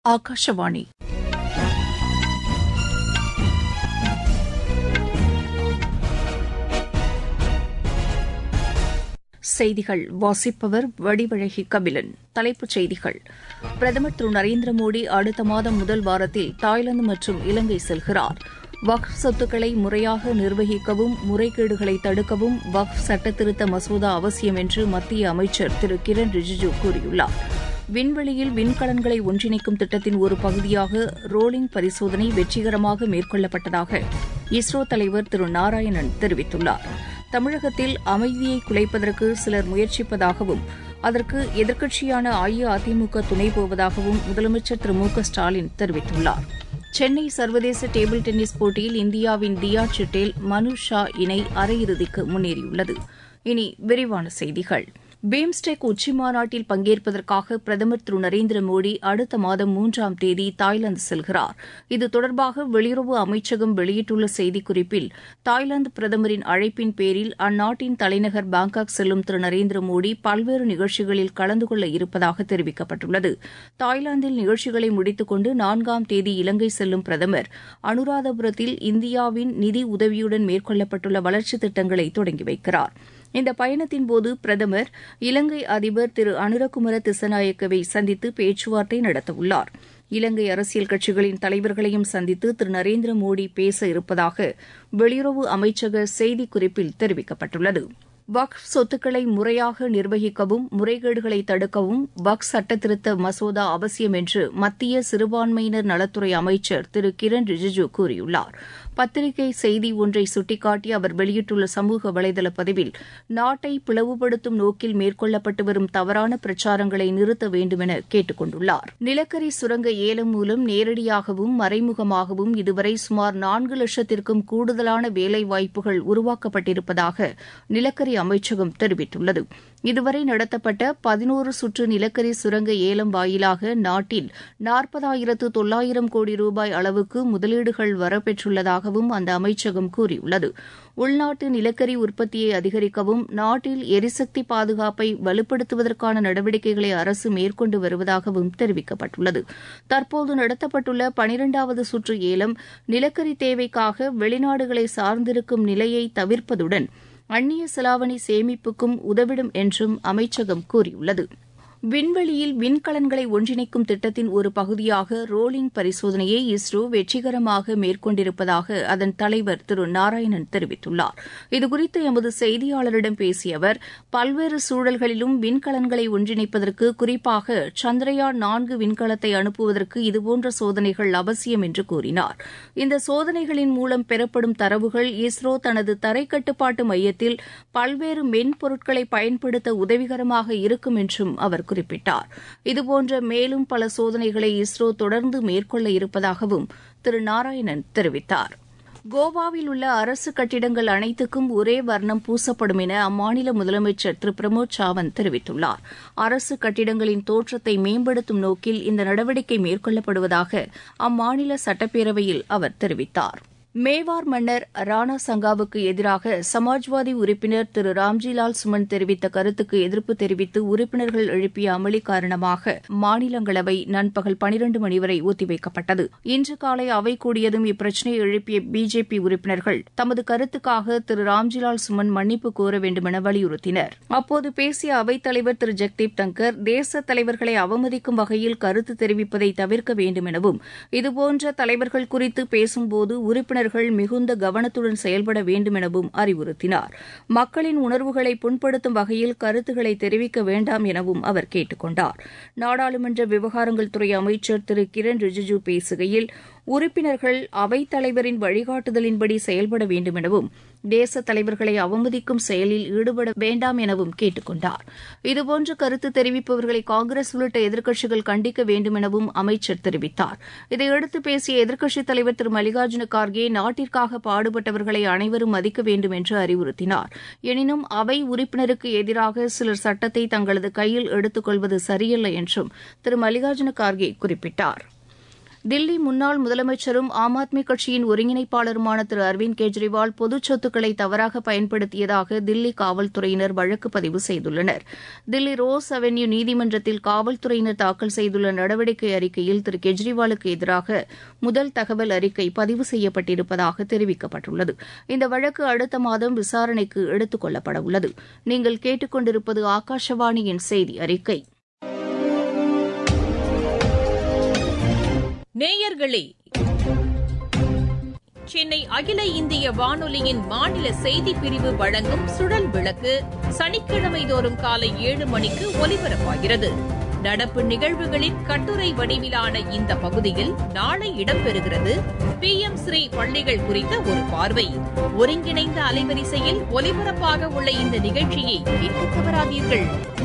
ಆಕಾಶವಾಣಿ செய்திகள் வாசிப்பவர் வடிவழகி கபிலன் தலைப்புச் செய்திகள் பிரதமர் திரு நரேந்திர மோடி அடுத்த மாதம் முதல் வாரத்தில் தாய்லாந்து மற்றும் இலங்கை செல்கிறார் வக்ஃப் சொத்துக்களை முறையாக நிர்வகிக்கவும் முறைகேடுகளை தடுக்கவும் வக்ஃப் சட்டத்திருத்த மசோதா அவசியம் என்று மத்திய அமைச்சர் திரு கிரண் ரிஜிஜு கூறியுள்ளார் விண்வெளியில் விண்கலன்களை ஒன்றிணைக்கும் திட்டத்தின் ஒரு பகுதியாக ரோலிங் பரிசோதனை வெற்றிகரமாக மேற்கொள்ளப்பட்டதாக இஸ்ரோ தலைவர் திரு நாராயணன் தெரிவித்துள்ளார் தமிழகத்தில் அமைதியை குலைப்பதற்கு சிலர் முயற்சிப்பதாகவும் அதற்கு எதிர்க்கட்சியான அஇஅதிமுக துணை போவதாகவும் முதலமைச்சர் திரு மு க ஸ்டாலின் தெரிவித்துள்ளார் சென்னை சர்வதேச டேபிள் டென்னிஸ் போட்டியில் இந்தியாவின் தியா சிட்டேல் மனு ஷா இணை அரையிறுதிக்கு முன்னேறியுள்ளது இனி விரிவான செய்திகள் பிம்ஸ்டெக் உச்சிமாநாட்டில் பங்கேற்பதற்காக பிரதமர் திரு நரேந்திர மோடி அடுத்த மாதம் மூன்றாம் தேதி தாய்லாந்து செல்கிறார் இது தொடர்பாக வெளியுறவு அமைச்சகம் வெளியிட்டுள்ள செய்திக்குறிப்பில் தாய்லாந்து பிரதமரின் அழைப்பின் பேரில் அந்நாட்டின் தலைநகர் பாங்காக் செல்லும் திரு நரேந்திர மோடி பல்வேறு நிகழ்ச்சிகளில் கலந்து கொள்ள இருப்பதாக தெரிவிக்கப்பட்டுள்ளது தாய்லாந்தில் நிகழ்ச்சிகளை முடித்துக் கொண்டு நான்காம் தேதி இலங்கை செல்லும் பிரதமர் அனுராதபுரத்தில் இந்தியாவின் நிதி உதவியுடன் மேற்கொள்ளப்பட்டுள்ள வளர்ச்சித் திட்டங்களை தொடங்கி வைக்கிறார் இந்த பயணத்தின்போது பிரதமர் இலங்கை அதிபர் திரு அனுரகுமர திசநாயக்கவை சந்தித்து பேச்சுவார்த்தை நடத்தவுள்ளார் இலங்கை அரசியல் கட்சிகளின் தலைவர்களையும் சந்தித்து திரு நரேந்திர மோடி பேச இருப்பதாக வெளியுறவு அமைச்சக செய்திக்குறிப்பில் தெரிவிக்கப்பட்டுள்ளது வக்ஃப் சொத்துக்களை முறையாக நிர்வகிக்கவும் முறைகேடுகளை தடுக்கவும் வக்ஃப் சட்டத்திருத்த மசோதா அவசியம் என்று மத்திய சிறுபான்மையினர் நலத்துறை அமைச்சர் திரு கிரண் ரிஜிஜு கூறியுள்ளார் பத்திரிகை செய்தி ஒன்றை சுட்டிக்காட்டி அவர் வெளியிட்டுள்ள சமூக வலைதள பதிவில் நாட்டை பிளவுபடுத்தும் நோக்கில் மேற்கொள்ளப்பட்டு வரும் தவறான பிரச்சாரங்களை நிறுத்த வேண்டுமென கேட்டுக் கொண்டுள்ளார் நிலக்கரி சுரங்க ஏலம் மூலம் நேரடியாகவும் மறைமுகமாகவும் இதுவரை சுமார் நான்கு லட்சத்திற்கும் கூடுதலான வேலைவாய்ப்புகள் உருவாக்கப்பட்டிருப்பதாக நிலக்கரி அமைச்சகம் தெரிவித்துள்ளது இதுவரை நடத்தப்பட்ட பதினோரு சுற்று நிலக்கரி சுரங்க ஏலம் வாயிலாக நாட்டில் நாற்பதாயிரத்து தொள்ளாயிரம் கோடி ரூபாய் அளவுக்கு முதலீடுகள் வரப்பெற்றுள்ளதாகவும் அந்த அமைச்சகம் கூறியுள்ளது உள்நாட்டு நிலக்கரி உற்பத்தியை அதிகரிக்கவும் நாட்டில் எரிசக்தி பாதுகாப்பை வலுப்படுத்துவதற்கான நடவடிக்கைகளை அரசு மேற்கொண்டு வருவதாகவும் தெரிவிக்கப்பட்டுள்ளது தற்போது நடத்தப்பட்டுள்ள பனிரெண்டாவது சுற்று ஏலம் நிலக்கரி தேவைக்காக வெளிநாடுகளை சார்ந்திருக்கும் நிலையை தவிர்ப்பதுடன் அந்நிய செலாவணி சேமிப்புக்கும் உதவிடும் என்றும் அமைச்சகம் கூறியுள்ளது விண்வெளியில் விண்கலன்களை ஒன்றிணைக்கும் திட்டத்தின் ஒரு பகுதியாக ரோலிங் பரிசோதனையை இஸ்ரோ வெற்றிகரமாக மேற்கொண்டிருப்பதாக அதன் தலைவர் திரு நாராயணன் தெரிவித்துள்ளார் இதுகுறித்து எமது செய்தியாளரிடம் பேசிய அவர் பல்வேறு சூழல்களிலும் விண்கலன்களை ஒன்றிணைப்பதற்கு குறிப்பாக சந்திரயான் நான்கு விண்கலத்தை அனுப்புவதற்கு இதுபோன்ற சோதனைகள் அவசியம் என்று கூறினார் இந்த சோதனைகளின் மூலம் பெறப்படும் தரவுகள் இஸ்ரோ தனது தரைக்கட்டுப்பாட்டு மையத்தில் பல்வேறு மென்பொருட்களை பயன்படுத்த உதவிகரமாக இருக்கும் என்றும் அவர் குறிப்பிட்டார் இதுபோன்ற மேலும் பல சோதனைகளை இஸ்ரோ தொடர்ந்து மேற்கொள்ள இருப்பதாகவும் திரு நாராயணன் தெரிவித்தார் கோவாவில் உள்ள அரசு கட்டிடங்கள் அனைத்துக்கும் ஒரே வர்ணம் பூசப்படும் என அம்மாநில முதலமைச்சர் திரு பிரமோத் சாவந்த் தெரிவித்துள்ளார் அரசு கட்டிடங்களின் தோற்றத்தை மேம்படுத்தும் நோக்கில் இந்த நடவடிக்கை மேற்கொள்ளப்படுவதாக அம்மாநில சட்டப்பேரவையில் அவர் தெரிவித்தார் மேவார் மன்னர் ராணா சங்காவுக்கு எதிராக சமாஜ்வாதி உறுப்பினர் திரு ராம்ஜிலால் சுமன் தெரிவித்த கருத்துக்கு எதிர்ப்பு தெரிவித்து உறுப்பினர்கள் எழுப்பிய அமளி காரணமாக மாநிலங்களவை நண்பகல் பனிரண்டு மணி வரை ஒத்திவைக்கப்பட்டது இன்று காலை அவை கூடியதும் இப்பிரச்சினையை எழுப்பிய பிஜேபி உறுப்பினர்கள் தமது கருத்துக்காக திரு ராம்ஜிலால் சுமன் மன்னிப்பு கோர வேண்டுமென வலியுறுத்தினர் அப்போது பேசிய அவைத்தலைவர் திரு ஜெக்தீப் தங்கர் தேச தலைவர்களை அவமதிக்கும் வகையில் கருத்து தெரிவிப்பதை தவிர்க்க வேண்டும் எனவும் இதுபோன்ற தலைவர்கள் குறித்து பேசும்போது உறுப்பினர் உறுப்பினர்கள் மிகுந்த கவனத்துடன் செயல்பட வேண்டும் எனவும் அறிவுறுத்தினார் மக்களின் உணர்வுகளை புண்படுத்தும் வகையில் கருத்துக்களை தெரிவிக்க வேண்டாம் எனவும் அவர் கேட்டுக் கொண்டார் நாடாளுமன்ற விவகாரங்கள் துறை அமைச்சர் திரு கிரண் ரிஜிஜு பேசுகையில் உறுப்பினர்கள் அவைத்தலைவரின் வழிகாட்டுதலின்படி செயல்பட வேண்டும் எனவும் தேச தலைவர்களை அவமதிக்கும் செயலில் ஈடுபட வேண்டாம் எனவும் கேட்டுக் கொண்டார் இதுபோன்ற கருத்து தெரிவிப்பவர்களை காங்கிரஸ் உள்ளிட்ட எதிர்க்கட்சிகள் கண்டிக்க வேண்டும் எனவும் அமைச்சர் தெரிவித்தார் இதையடுத்து பேசிய எதிர்க்கட்சித் தலைவர் திரு மல்லிகார்ஜுன கார்கே நாட்டிற்காக பாடுபட்டவர்களை அனைவரும் மதிக்க வேண்டும் என்று அறிவுறுத்தினார் எனினும் அவை உறுப்பினருக்கு எதிராக சிலர் சட்டத்தை தங்களது கையில் எடுத்துக் கொள்வது சரியல்ல என்றும் திரு மல்லிகார்ஜுன கார்கே குறிப்பிட்டார் தில்லி முன்னாள் முதலமைச்சரும் ஆம் ஆத்மி கட்சியின் ஒருங்கிணைப்பாளருமான திரு அரவிந்த் கெஜ்ரிவால் பொதுச் சொத்துக்களை தவறாக பயன்படுத்தியதாக தில்லி காவல்துறையினர் வழக்கு பதிவு செய்துள்ளனர் தில்லி ரோஸ் அவென்யூ நீதிமன்றத்தில் காவல்துறையினர் தாக்கல் செய்துள்ள நடவடிக்கை அறிக்கையில் திரு கெஜ்ரிவாலுக்கு எதிராக முதல் தகவல் அறிக்கை பதிவு செய்யப்பட்டிருப்பதாக தெரிவிக்கப்பட்டுள்ளது இந்த வழக்கு அடுத்த மாதம் விசாரணைக்கு எடுத்துக் கொள்ளப்பட உள்ளது நீங்கள் கேட்டுக்கொண்டிருப்பது ஆகாஷவாணியின் செய்தி அறிக்கை நேயர்களே சென்னை அகில இந்திய வானொலியின் மாநில செய்திப் பிரிவு வழங்கும் சுழல் விளக்கு சனிக்கிழமை தோறும் காலை ஏழு மணிக்கு ஒலிபரப்பாகிறது நடப்பு நிகழ்வுகளின் கட்டுரை வடிவிலான இந்த பகுதியில் நாளை இடம்பெறுகிறது பி எம் ஸ்ரீ பள்ளிகள் குறித்த ஒரு பார்வை ஒருங்கிணைந்த அலைவரிசையில் ஒலிபரப்பாக உள்ள இந்த நிகழ்ச்சியை கேட்க தவறாதீர்கள்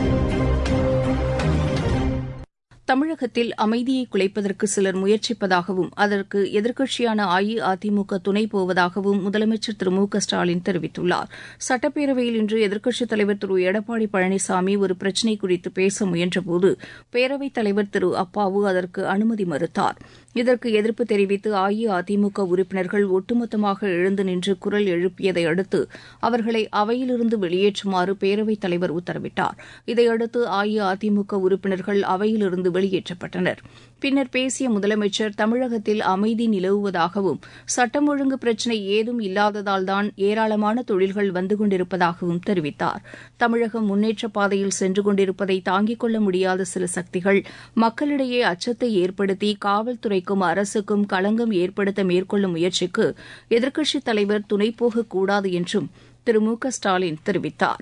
தமிழகத்தில் அமைதியை குலைப்பதற்கு சிலர் முயற்சிப்பதாகவும் அதற்கு எதிர்க்கட்சியான அஇஅதிமுக துணை போவதாகவும் முதலமைச்சர் திரு மு க ஸ்டாலின் தெரிவித்துள்ளார் சட்டப்பேரவையில் இன்று எதிர்க்கட்சித் தலைவர் திரு எடப்பாடி பழனிசாமி ஒரு பிரச்சினை குறித்து பேச முயன்றபோது பேரவைத் தலைவர் திரு அப்பாவு அதற்கு அனுமதி மறுத்தார் இதற்கு எதிர்ப்பு தெரிவித்து அஇஅதிமுக உறுப்பினர்கள் ஒட்டுமொத்தமாக எழுந்து நின்று குரல் எழுப்பியதை அடுத்து அவர்களை அவையிலிருந்து வெளியேற்றுமாறு பேரவைத் தலைவர் உத்தரவிட்டார் இதையடுத்து அஇஅதிமுக உறுப்பினர்கள் அவையிலிருந்து வெளியேற்றப்பட்டனர் பின்னர் பேசிய முதலமைச்சர் தமிழகத்தில் அமைதி நிலவுவதாகவும் சட்டம் ஒழுங்கு பிரச்சினை ஏதும் இல்லாததால்தான் ஏராளமான தொழில்கள் வந்து கொண்டிருப்பதாகவும் தெரிவித்தார் தமிழகம் முன்னேற்ற பாதையில் சென்று கொண்டிருப்பதை தாங்கிக் கொள்ள முடியாத சில சக்திகள் மக்களிடையே அச்சத்தை ஏற்படுத்தி காவல்துறைக்கும் அரசுக்கும் களங்கம் ஏற்படுத்த மேற்கொள்ளும் முயற்சிக்கு எதிர்க்கட்சித் தலைவர் துணை போகக்கூடாது என்றும் திரு மு க ஸ்டாலின் தெரிவித்தார்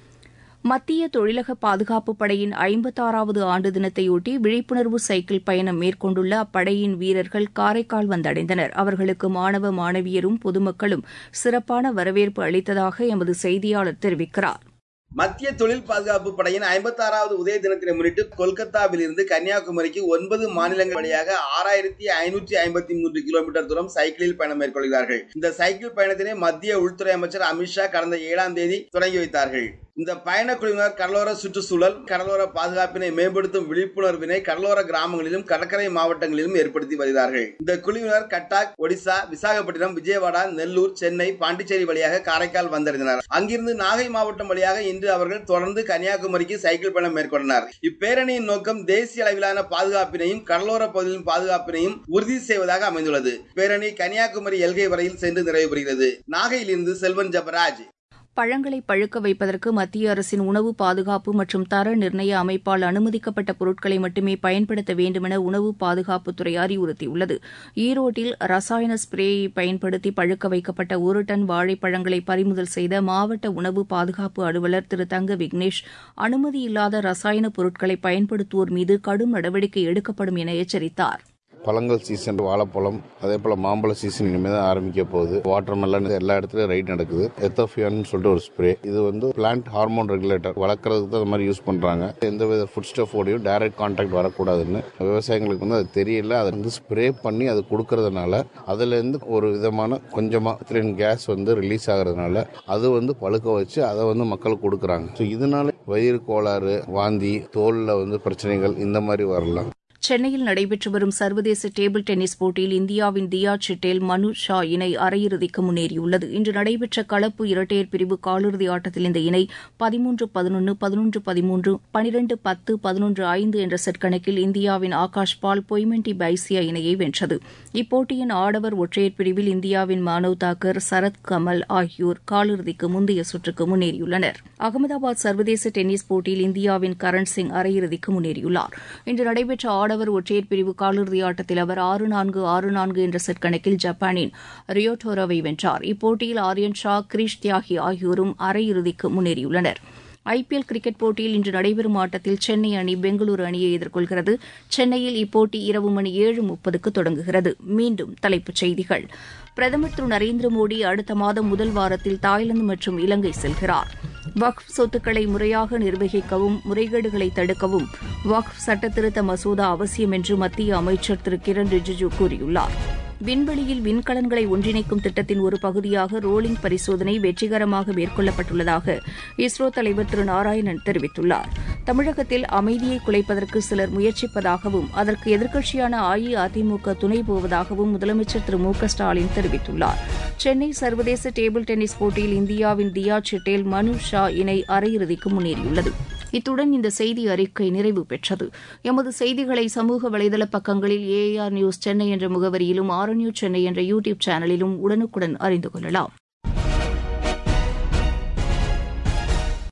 மத்திய தொழிலக பாதுகாப்பு படையின் ஐம்பத்தாறாவது ஆண்டு தினத்தையொட்டி விழிப்புணர்வு சைக்கிள் பயணம் மேற்கொண்டுள்ள அப்படையின் வீரர்கள் காரைக்கால் வந்தடைந்தனர் அவர்களுக்கு மாணவ மாணவியரும் பொதுமக்களும் சிறப்பான வரவேற்பு அளித்ததாக எமது செய்தியாளர் தெரிவிக்கிறார் மத்திய தொழில் பாதுகாப்பு படையின் ஐம்பத்தாறாவது உதய தினத்தினை முன்னிட்டு கொல்கத்தாவில் இருந்து கன்னியாகுமரிக்கு ஒன்பது மாநிலங்கள் வழியாக ஆறாயிரத்தி ஐநூற்றி ஐம்பத்தி மூன்று கிலோமீட்டர் தூரம் சைக்கிளில் பயணம் மேற்கொள்கிறார்கள் இந்த சைக்கிள் பயணத்தினை மத்திய உள்துறை அமைச்சர் அமித்ஷா கடந்த ஏழாம் தேதி தொடங்கி வைத்தார்கள் இந்த பயணக்குழுவினர் கடலோர சுற்றுச்சூழல் கடலோர பாதுகாப்பினை மேம்படுத்தும் விழிப்புணர்வினை கடலோர கிராமங்களிலும் கடற்கரை மாவட்டங்களிலும் ஏற்படுத்தி வருகிறார்கள் இந்த குழுவினர் கட்டாக் ஒடிசா விசாகப்பட்டினம் விஜயவாடா நெல்லூர் சென்னை பாண்டிச்சேரி வழியாக காரைக்கால் வந்தடைந்தனர் அங்கிருந்து நாகை மாவட்டம் வழியாக இன்று அவர்கள் தொடர்ந்து கன்னியாகுமரிக்கு சைக்கிள் பயணம் மேற்கொண்டனர் இப்பேரணியின் நோக்கம் தேசிய அளவிலான பாதுகாப்பினையும் கடலோர பகுதியின் பாதுகாப்பினையும் உறுதி செய்வதாக அமைந்துள்ளது பேரணி கன்னியாகுமரி எல்கை வரையில் சென்று நிறைவு பெறுகிறது நாகையிலிருந்து செல்வன் ஜபராஜ் பழங்களை பழுக்க வைப்பதற்கு மத்திய அரசின் உணவு பாதுகாப்பு மற்றும் தர நிர்ணய அமைப்பால் அனுமதிக்கப்பட்ட பொருட்களை மட்டுமே பயன்படுத்த வேண்டுமென உணவு பாதுகாப்புத்துறை அறிவுறுத்தியுள்ளது ஈரோட்டில் ரசாயன ஸ்ப்ரேயை பயன்படுத்தி பழுக்க வைக்கப்பட்ட ஒரு டன் வாழைப்பழங்களை பறிமுதல் செய்த மாவட்ட உணவு பாதுகாப்பு அலுவலர் திரு தங்க விக்னேஷ் அனுமதி இல்லாத ரசாயன பொருட்களை பயன்படுத்துவோர் மீது கடும் நடவடிக்கை எடுக்கப்படும் என எச்சரித்தார் பழங்கள் சீசன் வாழைப்பழம் அதே போல் மாம்பழ சீசன் இனிமேல் தான் ஆரம்பிக்க போகுது வாட்டர் மெலன் எல்லா இடத்துலையும் ரைட் நடக்குது எத்தோஃபியான்னு சொல்லிட்டு ஒரு ஸ்ப்ரே இது வந்து பிளான்ட் ஹார்மோன் ரெகுலேட்டர் வளர்க்குறதுக்கு தான் அந்த மாதிரி யூஸ் பண்ணுறாங்க எந்த வித ஃபுட் ஸ்டஃபோடையும் டைரக்ட் கான்டாக்ட் வரக்கூடாதுன்னு விவசாயிகளுக்கு வந்து அது தெரியல அதை வந்து ஸ்ப்ரே பண்ணி அது கொடுக்கறதுனால அதுலேருந்து ஒரு விதமான கொஞ்சமாக கேஸ் வந்து ரிலீஸ் ஆகிறதுனால அது வந்து பழுக்க வச்சு அதை வந்து மக்களுக்கு கொடுக்குறாங்க ஸோ இதனால வயிறு கோளாறு வாந்தி தோலில் வந்து பிரச்சனைகள் இந்த மாதிரி வரலாம் சென்னையில் நடைபெற்று வரும் சர்வதேச டேபிள் டென்னிஸ் போட்டியில் இந்தியாவின் தியா சிட்டேல் மனு ஷா இணை அரையிறுதிக்கு முன்னேறியுள்ளது இன்று நடைபெற்ற கலப்பு இரட்டையர் பிரிவு காலிறுதி ஆட்டத்தில் இந்த இணை பதிமூன்று பதினொன்று பதினொன்று பதிமூன்று பனிரெண்டு பத்து பதினொன்று ஐந்து என்ற செட் கணக்கில் இந்தியாவின் ஆகாஷ் பால் பொய்மெண்டி பைசியா இணையை வென்றது இப்போட்டியின் ஆடவர் ஒற்றையர் பிரிவில் இந்தியாவின் மானவ் தாக்கர் சரத் கமல் ஆகியோர் காலிறுதிக்கு முந்தைய சுற்றுக்கு முன்னேறியுள்ளனர் அகமதாபாத் சர்வதேச டென்னிஸ் போட்டியில் இந்தியாவின் கரண் சிங் அரையிறுதிக்கு முன்னேறியுள்ளார் இன்று நடைபெற்ற ஆடவர் ஒற்றையர் பிரிவு காலிறுதி ஆட்டத்தில் அவர் ஆறு நான்கு ஆறு நான்கு என்ற செட் கணக்கில் ஜப்பானின் ரியோட்டோரோவை வென்றார் இப்போட்டியில் ஆரியன் ஷா கிரீஷ் தியாகி ஆகியோரும் அரையிறுதிக்கு முன்னேறியுள்ளனர் ஐபிஎல் கிரிக்கெட் போட்டியில் இன்று நடைபெறும் ஆட்டத்தில் சென்னை அணி பெங்களூரு அணியை எதிர்கொள்கிறது சென்னையில் இப்போட்டி இரவு மணி ஏழு முப்பதுக்கு தொடங்குகிறது மீண்டும் தலைப்புச் செய்திகள் பிரதமர் திரு நரேந்திர மோடி அடுத்த மாதம் முதல் வாரத்தில் தாய்லாந்து மற்றும் இலங்கை செல்கிறார் வக்ஃப் சொத்துக்களை முறையாக நிர்வகிக்கவும் முறைகேடுகளை தடுக்கவும் வக்ஃப் சட்டத்திருத்த மசோதா அவசியம் என்று மத்திய அமைச்சர் திரு கிரண் ரிஜிஜு கூறியுள்ளார் விண்வெளியில் விண்கலன்களை ஒன்றிணைக்கும் திட்டத்தின் ஒரு பகுதியாக ரோலிங் பரிசோதனை வெற்றிகரமாக மேற்கொள்ளப்பட்டுள்ளதாக இஸ்ரோ தலைவர் திரு நாராயணன் தெரிவித்துள்ளார் தமிழகத்தில் அமைதியை குலைப்பதற்கு சிலர் முயற்சிப்பதாகவும் அதற்கு எதிர்க்கட்சியான அஇஅதிமுக துணை போவதாகவும் முதலமைச்சர் திரு மு க ஸ்டாலின் தெரிவித்துள்ளார் சென்னை சர்வதேச டேபிள் டென்னிஸ் போட்டியில் இந்தியாவின் தியா சிட்டேல் மனு ஷா இணை அரையிறுதிக்கு முன்னேறியுள்ளது இத்துடன் இந்த செய்தி அறிக்கை நிறைவு பெற்றது எமது செய்திகளை சமூக வலைதள பக்கங்களில் ஏஆர் நியூஸ் சென்னை என்ற முகவரியிலும் ஆர் நியூஸ் சென்னை என்ற யூ டியூப் சேனலிலும் உடனுக்குடன் அறிந்து கொள்ளலாம்